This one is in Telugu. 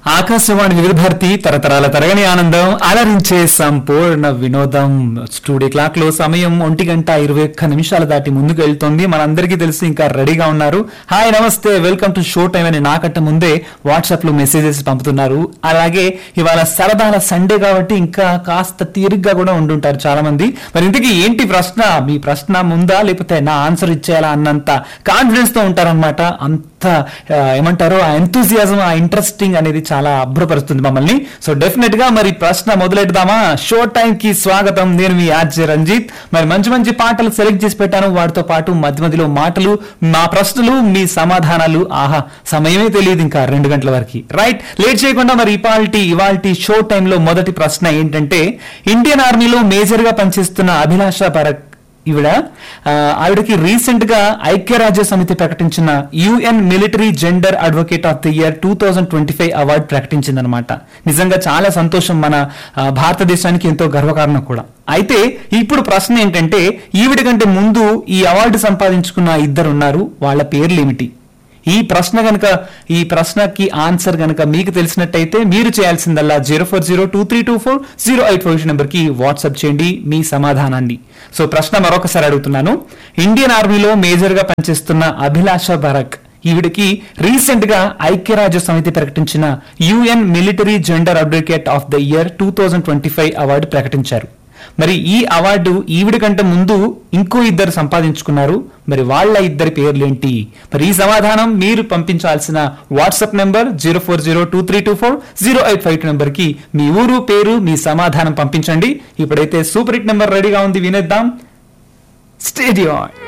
ఆకాశవాణి వివిధ భారతి తరతరాల తరగని ఆనందం అలరించే సంపూర్ణ వినోదం స్టూడియో క్లాక్ లో సమయం ఒంటి గంట ఇరవై ఒక్క నిమిషాలు దాటి ముందుకు వెళ్తోంది మనందరికీ తెలిసి ఇంకా రెడీగా ఉన్నారు హాయ్ నమస్తే వెల్కమ్ టు షో టైం అని నాకంటే ముందే వాట్సాప్ లో మెసేజెస్ పంపుతున్నారు అలాగే ఇవాళ సరదాల సండే కాబట్టి ఇంకా కాస్త తీరిగ్గా కూడా ఉండుంటారు చాలా మంది మరి ఇంతకీ ఏంటి ప్రశ్న మీ ప్రశ్న ముందా లేకపోతే నా ఆన్సర్ ఇచ్చేయాలా అన్నంత కాన్ఫిడెన్స్ తో ఉంటారనమాట అంత ఆ, ఏమంటారో ఆ ఎంతూజియాజం ఆ ఇంట్రెస్టింగ్ అనేది చాలా అభ్రపరుస్తుంది మమ్మల్ని సో డెఫినెట్ గా మరి ప్రశ్న మొదలెడదామా షో టైం కి స్వాగతం నేను మీ ఆర్జే రంజిత్ మరి మంచి మంచి పాటలు సెలెక్ట్ చేసి పెట్టాను వాటితో పాటు మధ్య మధ్యలో మాటలు మా ప్రశ్నలు మీ సమాధానాలు ఆహా సమయమే తెలియదు ఇంకా రెండు గంటల వరకు రైట్ లేట్ చేయకుండా మరి ఇవాల్టి ఇవాల్టి షో టైంలో మొదటి ప్రశ్న ఏంటంటే ఇండియన్ ఆర్మీలో మేజర్ గా పనిచేస్తున్న అభిలాష పరక్ ఈవిడ ఆ, ఆవిడకి రీసెంట్ గా ఐక్యరాజ్య సమితి ప్రకటించిన UN military gender advocate of the year two thousand twenty five award ప్రకటించిందనమాట నిజంగా చాలా సంతోషం మన ఆ, భారతదేశానికి ఎంతో గర్వకారణం కూడా అయితే ఇప్పుడు ప్రశ్న ఏంటంటే ఈవిడ కంటే ముందు ఈ అవార్డు సంపాదించుకున్న ఇద్దరు ఉన్నారు వాళ్ళ పేర్లు ఏమిటి ఈ ప్రశ్న గనక ఈ ప్రశ్నకి ఆన్సర్ గనక మీకు తెలిసినట్టయితే మీరు చేయాల్సిందల్లా zero four zero two three two four zero eight four number కి వాట్సాప్ చేయండి మీ సమాధానాన్ని సో ప్రశ్న మరొకసారి అడుగుతున్నాను ఇండియన్ ఆర్మీలో మేజర్ గా పనిచేస్తున్న అభిలాష భరక్ ఈవిడికి రీసెంట్ గా ఐక్యరాజ్య సమితి ప్రకటించిన UN military gender advocate of the year two thousand twenty five award ప్రకటించారు మరి ఈ అవార్డు ఈవిడి కంటే ముందు ఇంకో ఇద్దరు సంపాదించుకున్నారు మరి వాళ్ళ ఇద్దరి పేర్లేంటి మరి ఈ సమాధానం మీరు పంపించాల్సిన WhatsApp number zero four zero two three two four zero eight five number కి మీ ఊరు పేరు మీ సమాధానం పంపించండి ఇప్పుడైతే సూపర్ హిట్ నెంబర్ రెడీగా ఉంది వినేద్దాం స్టేడియం